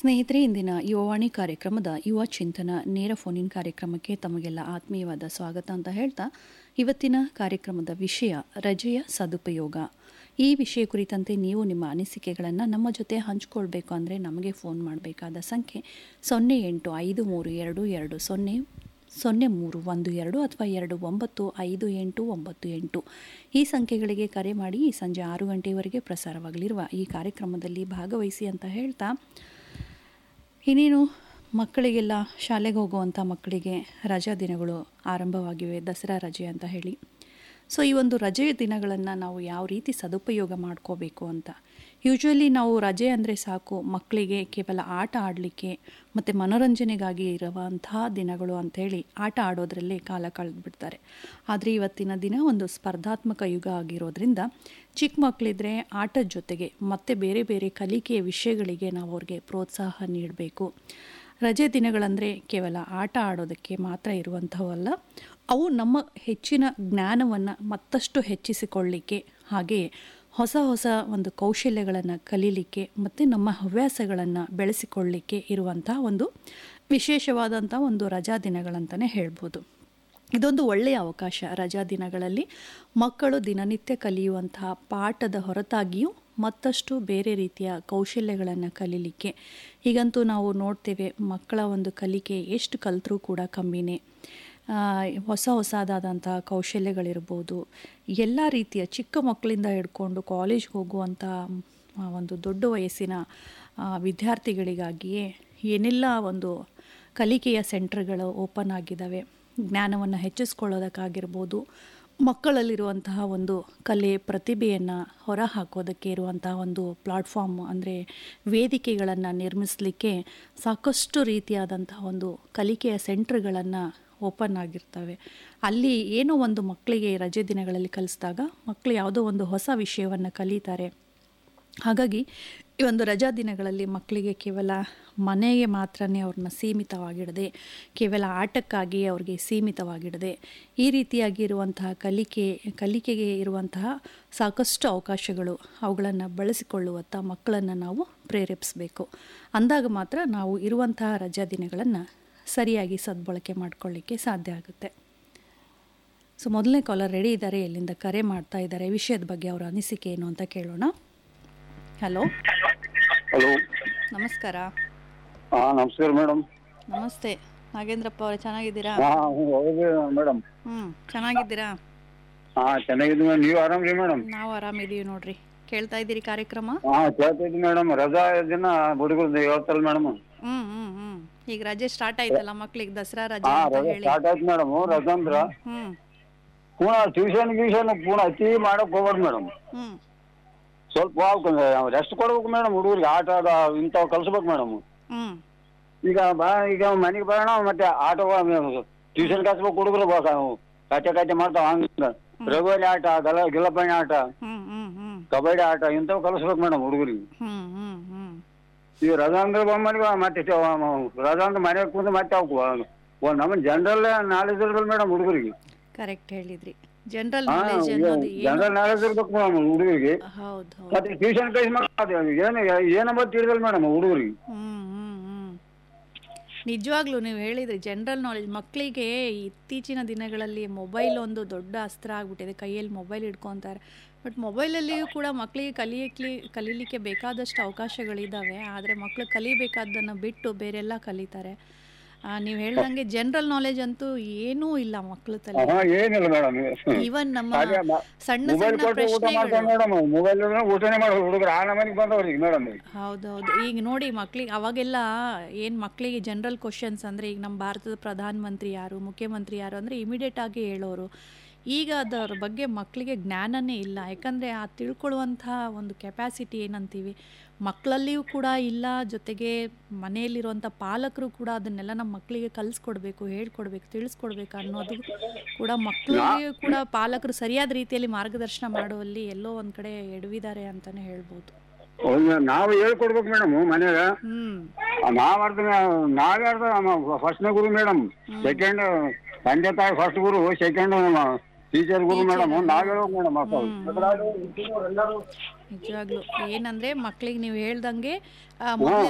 ಸ್ನೇಹಿತರೆ ಇಂದಿನ ಯುವವಾಣಿ ಕಾರ್ಯಕ್ರಮದ ಯುವ ಚಿಂತನ ನೇರ ಫೋನಿನ್ ಕಾರ್ಯಕ್ರಮಕ್ಕೆ ತಮಗೆಲ್ಲ ಆತ್ಮೀಯವಾದ ಸ್ವಾಗತ ಅಂತ ಹೇಳ್ತಾ ಇವತ್ತಿನ ಕಾರ್ಯಕ್ರಮದ ವಿಷಯ ರಜೆಯ ಸದುಪಯೋಗ ಈ ವಿಷಯ ಕುರಿತಂತೆ ನೀವು ನಿಮ್ಮ ಅನಿಸಿಕೆಗಳನ್ನು ನಮ್ಮ ಜೊತೆ ಹಂಚಿಕೊಳ್ಬೇಕು ಅಂದರೆ ನಮಗೆ ಫೋನ್ ಮಾಡಬೇಕಾದ ಸಂಖ್ಯೆ ಸೊನ್ನೆ ಎಂಟು ಐದು ಮೂರು ಎರಡು ಎರಡು ಸೊನ್ನೆ ಸೊನ್ನೆ ಮೂರು ಒಂದು ಎರಡು ಅಥವಾ ಎರಡು ಒಂಬತ್ತು ಐದು ಎಂಟು ಒಂಬತ್ತು ಎಂಟು ಈ ಸಂಖ್ಯೆಗಳಿಗೆ ಕರೆ ಮಾಡಿ ಈ ಸಂಜೆ ಆರು ಗಂಟೆಯವರೆಗೆ ಪ್ರಸಾರವಾಗಲಿರುವ ಈ ಕಾರ್ಯಕ್ರಮದಲ್ಲಿ ಭಾಗವಹಿಸಿ ಅಂತ ಹೇಳ್ತಾ ಇನ್ನೇನು ಮಕ್ಕಳಿಗೆಲ್ಲ ಶಾಲೆಗೆ ಹೋಗುವಂಥ ಮಕ್ಕಳಿಗೆ ರಜಾ ದಿನಗಳು ಆರಂಭವಾಗಿವೆ ದಸರಾ ರಜೆ ಅಂತ ಹೇಳಿ ಸೊ ಈ ಒಂದು ರಜೆಯ ದಿನಗಳನ್ನು ನಾವು ಯಾವ ರೀತಿ ಸದುಪಯೋಗ ಮಾಡ್ಕೋಬೇಕು ಅಂತ ಯೂಶ್ವಲಿ ನಾವು ರಜೆ ಅಂದರೆ ಸಾಕು ಮಕ್ಕಳಿಗೆ ಕೇವಲ ಆಟ ಆಡಲಿಕ್ಕೆ ಮತ್ತು ಮನೋರಂಜನೆಗಾಗಿ ಇರುವಂತಹ ದಿನಗಳು ಅಂಥೇಳಿ ಆಟ ಆಡೋದ್ರಲ್ಲೇ ಕಾಲ ಕಳೆದ್ಬಿಡ್ತಾರೆ ಆದರೆ ಇವತ್ತಿನ ದಿನ ಒಂದು ಸ್ಪರ್ಧಾತ್ಮಕ ಯುಗ ಆಗಿರೋದ್ರಿಂದ ಚಿಕ್ಕ ಮಕ್ಕಳಿದ್ರೆ ಆಟದ ಜೊತೆಗೆ ಮತ್ತೆ ಬೇರೆ ಬೇರೆ ಕಲಿಕೆಯ ವಿಷಯಗಳಿಗೆ ನಾವು ಅವ್ರಿಗೆ ಪ್ರೋತ್ಸಾಹ ನೀಡಬೇಕು ರಜೆ ದಿನಗಳಂದರೆ ಕೇವಲ ಆಟ ಆಡೋದಕ್ಕೆ ಮಾತ್ರ ಇರುವಂಥವಲ್ಲ ಅವು ನಮ್ಮ ಹೆಚ್ಚಿನ ಜ್ಞಾನವನ್ನು ಮತ್ತಷ್ಟು ಹೆಚ್ಚಿಸಿಕೊಳ್ಳಿಕ್ಕೆ ಹಾಗೆಯೇ ಹೊಸ ಹೊಸ ಒಂದು ಕೌಶಲ್ಯಗಳನ್ನು ಕಲೀಲಿಕ್ಕೆ ಮತ್ತು ನಮ್ಮ ಹವ್ಯಾಸಗಳನ್ನು ಬೆಳೆಸಿಕೊಳ್ಳಿಕ್ಕೆ ಇರುವಂಥ ಒಂದು ವಿಶೇಷವಾದಂಥ ಒಂದು ರಜಾ ದಿನಗಳಂತಲೇ ಹೇಳ್ಬೋದು ಇದೊಂದು ಒಳ್ಳೆಯ ಅವಕಾಶ ರಜಾ ದಿನಗಳಲ್ಲಿ ಮಕ್ಕಳು ದಿನನಿತ್ಯ ಕಲಿಯುವಂತಹ ಪಾಠದ ಹೊರತಾಗಿಯೂ ಮತ್ತಷ್ಟು ಬೇರೆ ರೀತಿಯ ಕೌಶಲ್ಯಗಳನ್ನು ಕಲೀಲಿಕ್ಕೆ ಈಗಂತೂ ನಾವು ನೋಡ್ತೇವೆ ಮಕ್ಕಳ ಒಂದು ಕಲಿಕೆ ಎಷ್ಟು ಕಲಿತರೂ ಕೂಡ ಕಮ್ಮಿನೇ ಆ, ಹೊಸ ಹೊಸದಾದಂಥ ಕೌಶಲ್ಯಗಳಿರ್ಬೋದು ಎಲ್ಲ ರೀತಿಯ ಚಿಕ್ಕ ಮಕ್ಕಳಿಂದ ಹಿಡ್ಕೊಂಡು ಕಾಲೇಜ್ಗೆ ಹೋಗುವಂಥ ಆ, ಒಂದು ದೊಡ್ಡ ವಯಸ್ಸಿನ ಆ, ವಿದ್ಯಾರ್ಥಿಗಳಿಗಾಗಿಯೇ ಏನೆಲ್ಲ ಒಂದು ಕಲಿಕೆಯ ಸೆಂಟರ್ಗಳು ಓಪನ್ ಆಗಿದ್ದಾವೆ ಜ್ಞಾನವನ್ನು ಹೆಚ್ಚಿಸ್ಕೊಳ್ಳೋದಕ್ಕಾಗಿರ್ಬೋದು ಮಕ್ಕಳಲ್ಲಿರುವಂತಹ ಒಂದು ಕಲೆ ಪ್ರತಿಭೆಯನ್ನು ಹೊರ ಹಾಕೋದಕ್ಕೆ ಇರುವಂತಹ ಒಂದು ಪ್ಲಾಟ್ಫಾರ್ಮ್ ಅಂದರೆ ವೇದಿಕೆಗಳನ್ನು ನಿರ್ಮಿಸಲಿಕ್ಕೆ ಸಾಕಷ್ಟು ರೀತಿಯಾದಂತಹ ಒಂದು ಕಲಿಕೆಯ ಸೆಂಟ್ರ್ಗಳನ್ನು ಓಪನ್ ಆಗಿರ್ತವೆ ಅಲ್ಲಿ ಏನೋ ಒಂದು ಮಕ್ಕಳಿಗೆ ರಜೆ ದಿನಗಳಲ್ಲಿ ಕಲಿಸಿದಾಗ ಮಕ್ಕಳು ಯಾವುದೋ ಒಂದು ಹೊಸ ವಿಷಯವನ್ನು ಕಲಿತಾರೆ ಹಾಗಾಗಿ ಈ ಒಂದು ರಜಾ ದಿನಗಳಲ್ಲಿ ಮಕ್ಕಳಿಗೆ ಕೇವಲ ಮನೆಗೆ ಮಾತ್ರನೇ ಅವ್ರನ್ನ ಸೀಮಿತವಾಗಿಡದೆ ಕೇವಲ ಆಟಕ್ಕಾಗಿ ಅವ್ರಿಗೆ ಸೀಮಿತವಾಗಿಡದೆ ಈ ರೀತಿಯಾಗಿ ಇರುವಂತಹ ಕಲಿಕೆ ಕಲಿಕೆಗೆ ಇರುವಂತಹ ಸಾಕಷ್ಟು ಅವಕಾಶಗಳು ಅವುಗಳನ್ನು ಬಳಸಿಕೊಳ್ಳುವತ್ತ ಮಕ್ಕಳನ್ನು ನಾವು ಪ್ರೇರೇಪಿಸಬೇಕು ಅಂದಾಗ ಮಾತ್ರ ನಾವು ಇರುವಂತಹ ರಜಾ ದಿನಗಳನ್ನು ಸರಿಯಾಗಿ ಸದ್ಬಳಕೆ ಮಾಡ್ಕೊಳ್ಳಿಕ್ಕೆ ಸಾಧ್ಯ ಆಗುತ್ತೆ ಸೊ ಮೊದಲನೇ ಕಾಲರ್ ರೆಡಿ ಇದ್ದಾರೆ ಎಲ್ಲಿಂದ ಕರೆ ಮಾಡ್ತಾ ಇದ್ದಾರೆ ವಿಷಯದ ಬಗ್ಗೆ ಅವರ ಅನಿಸಿಕೆ ಏನು ಅಂತ ಕೇಳೋಣ ಹಲೋ ಹಲೋ ನಮಸ್ಕಾರ ಹಾ ನಮಸ್ಕಾರ ಮೇಡಮ್ ನಮಸ್ತೆ ನಾಗೇಂದ್ರಪ್ಪ ಅವರೇ ಚೆನ್ನಾಗಿದ್ದೀರಾ ಹಾ ಹೌದು ಮೇಡಮ್ ಹ್ಞೂ ಚೆನ್ನಾಗಿದ್ದೀರಾ ಹಾ ಚೆನ್ನಾಗಿದ್ದೀನಿ ಮೇಡಮ್ ನೀವು ಆರಾಮ್ರಿ ಮೇಡಮ್ ನಾವು ಆರಾಮಿದ್ದೀವಿ ನೋಡ್ರಿ ಕೇಳ್ತಾ ಇದ್ದೀರಿ ಕಾರ್ಯಕ್ರಮ ಹಾ ಕೇಳ್ತಾ ಇದ್ದೀನಿ ಮೇಡಮ್ ರಜಾ ದಿನ ಹುಡುಗರು ಹೇಳ್ತಾರಲ್ಲ ಮೇಡಮ್ ಹ್ಞೂ ಹ್ಞೂ ಹ್ಞೂ ಈಗ ರಜೆ ಸ್ಟಾರ್ಟ್ ಆಯ್ತಲ್ಲ ಮಕ್ಳಿಗೆ ದಸರಾ ರಜೆ ಹಾ ಅಂತ ರಜಾ ಹೇಳಿ ಸ್ಟಾರ್ಟ್ ಆಯ್ತು ಮೇಡಮ್ ರಜಾ ಅಂದ್ರ ಹ್ಞೂ ಪೂರ್ಣ ಟ್ಯೂಷನ್ ಗ್ಯೂಷನ್ ಪೂರ್ಣ ಅತಿ ಮಾಡಕ್ ಹೋಗ್ಬಾರ್ದು ಮೇಡಮ್ ಹ್ಞೂ ಸ್ವಲ್ಪ ರೆಸ್ಟ್ ಕೊಡ್ಬೇಕು ಮೇಡಮ್ ಹುಡುಗರಿಗೆ ಆಟ ಆಡ ಇಂಥವ್ ಕಲ್ಸ್ಬೇಕು ಮೇಡಮ್ ಹ್ಞೂ ಈಗ ಬಾ ಈಗ ಮನೆಗೆ ಬರೋಣ ಮತ್ತೆ ಆಟ ಟ್ಯೂಷನ್ ಕಲ್ಸ್ಬೇಕು ಹುಡುಗರು ಕಚ್ಚೆ ಕಚ್ಚೆ ಮಾಡ್ತಾವ ಹಂಗ ರಗೋಲಿ ಆಟ ಗಲ ಗಿಲಪಣಿ ಆಟ ಹ್ಞೂ ಹ್ಞೂ ಹ್ಞೂ ಕಬಡ್ಡಿ ಆಟ ಇಂಥವ್ ಕಲಿಸ್ಬೇಕು ಮೇಡಮ್ ಹುಡುಗರಿಗೆ ಹ್ಞೂ ಹ್ಞೂ ಹ್ಞೂ ಈ ರಜಾ ಅಂದ್ರೆ ಬಂದ್ಮನಿಗೆ ಮತ್ತೆ ಚ- ರಜಾ ಅಂದ್ರೆ ಮನೆಗೆ ಕೂತು ಮತ್ತೆ ಅವಕ್ಕೆ ಒಂದು ನಮ್ಮ ಜನರಲ್ ನಾಲೆಜ್ ಇರ್ಬೇಕು ಮೇಡಮ್ ಹುಡುಗರಿಗೆ ಕರೆಕ್ಟ್ ಹೇಳಿದ್ರಿ ಜನರಲ್ ಹಾ ನಾಲೆಜ್ ಅನ್ನೋದು ಏನು ಜನರಲ್ ನಾಲೆಜ್ ಇರ್ಬೇಕು ಮೇಡಮ್ ಹುಡುಗರಿಗೆ ಹೌದು ಹೌದು ಮತ್ತೆ ಟ್ಯೂಷನ್ ಕಳಿಸಿ ಮಾಡೋದು ಏನು ಏನಂಬ ತಿಳಿದಲ್ಲ ಮೇಡಮ್ ಹುಡುಗರಿಗೆ ಹ್ಮ್ ಹ್ಮ್ ಹ್ಮ್ ನಿಜವಾಗ್ಲೂ ನೀವು ಹೇಳಿದ್ರಿ ಜನರಲ್ ನಾಲೆಜ್ ಮಕ್ಕಳಿಗೆ ಇತ್ತೀಚಿನ ದಿನಗಳಲ್ಲಿ ಮೊಬೈಲ್ ಒಂದು ದೊಡ್ಡ ಅಸ್ತ್ರ ಆಗ್ಬಿಟ್ಟಿದೆ ಕೈಯಲ್ಲಿ ಮೊಬೈಲ್ ಇಟ್ಕೊತಾರೆ ಬಟ್ ಮೊಬೈಲಲ್ಲಿಯೂ ಕೂಡ ಮಕ್ಕಳಿಗೆ ಕಲಿಯಕ್ಕೆ ಕಲೀಲಿಕ್ಕೆ ಬೇಕಾದಷ್ಟು ಅವಕಾಶಗಳಿದ್ದಾವೆ ಆದರೆ ಮಕ್ಕಳು ಕಲಿಬೇಕಾದ್ದನ್ನು ಬಿಟ್ಟು ಬೇರೆಲ್ಲ ಕಲಿತಾರೆ ನೀವು ಹೇಳ್ದಂಗೆ ಜನರಲ್ ನಾಲೆಜ್ ಅಂತೂ ಏನೂ ಇಲ್ಲ ಮಕ್ಕಳ ತಲೆ ಹಾ ಏನಿಲ್ಲ ಮೇಡಮ್ ಈವನ್ ನಮ್ಮ ಅದೇ ಮ- ಸಣ್ಣ ಮೊಬೈಲ್ ಸಣ್ಣ ಕೊಟ್ಟು ಊಟ ಮಾಡ್ತಾರೆ ಪ್ರಶ್ನೆಗಳು ಮೇಡಮ್ ಮೊಬೈಲ್ ಊಟನೇ ಮಾಡೋ ಹುಡುಗರು ಆ ನಮನಿಗೆ ಬಂದವ್ರಿಗೆ ಮೇಡಮ್ ಹೌದೌದು ಈಗ ನೋಡಿ ಮಕ್ಳಿಗೆ ಅವಾಗೆಲ್ಲ ಏನು ಮಕ್ಕಳಿಗೆ ಜನರಲ್ ಕ್ವಶನ್ಸ್ ಅಂದರೆ ಈಗ ನಮ್ಮ ಭಾರತದ ಪ್ರಧಾನಮಂತ್ರಿ ಯಾರು ಮುಖ್ಯಮಂತ್ರಿ ಯಾರು ಅಂದರೆ ಇಮಿಡಿಯೇಟ್ ಆಗಿ ಹೇಳೋರು ಈಗ ಅದರ ಬಗ್ಗೆ ಮಕ್ಕಳಿಗೆ ಜ್ಞಾನನೇ ಇಲ್ಲ ಯಾಕಂದರೆ ಆ ತಿಳ್ಕೊಳ್ಳುವಂಥ ಒಂದು ಕೆಪಾಸಿಟಿ ಏನಂತೀವಿ ಮಕ್ಕಳಲ್ಲಿಯೂ ಕೂಡ ಇಲ್ಲ ಜೊತೆಗೆ ಮನೆಯಲ್ಲಿರುವಂಥ ಪಾಲಕರು ಕೂಡ ಅದನ್ನೆಲ್ಲ ನಮ್ಮ ಮಕ್ಕಳಿಗೆ ಕಲಿಸ್ಕೊಡ್ಬೇಕು ಹೇಳ್ಕೊಡ್ಬೇಕು ತಿಳಿಸ್ಕೊಡ್ಬೇಕು ಅನ್ನೋದು ಕೂಡ ಮಕ್ಕಳಿಗೆ ಕೂಡ ಪಾಲಕರು ಸರಿಯಾದ ರೀತಿಯಲ್ಲಿ ಮಾರ್ಗದರ್ಶನ ಮಾಡುವಲ್ಲಿ ಎಲ್ಲೋ ಒಂದು ಕಡೆ ಎಡವಿದ್ದಾರೆ ಅಂತಲೇ ಹೇಳ್ಬೋದು ನಾವು ಹೇಳ್ಕೊಡ್ಬೇಕು ಮೇಡಮ್ ಮನ್ಯಾಗ ಹ್ಮ್ ನಾವ್ ಅರ್ಧ ನಾವೇ ಅರ್ಧ ಫಸ್ಟ್ನೇ ಗುರು ಮೇಡಮ್ ಸೆಕೆಂಡ್ ತಂದೆ ತಾಯಿ ಫಸ್ಟ್ ಗುರು ಸೆಕೆಂಡ್ ಟೀಚರ್ ಗುರು ಮೇಡಮ್ ನಾವ್ ಹೇಳ್ಬೇಕು ಮೇಡಮ್ ಮಕ್ಕಳು ನಿಜವಾಗ್ಲು ಏನಂದ್ರೆ ಮಕ್ಳಿಗೆ ನೀವು ಹೇಳ್ದಂಗೆ ಆ, ಮೊದ್ಲೇ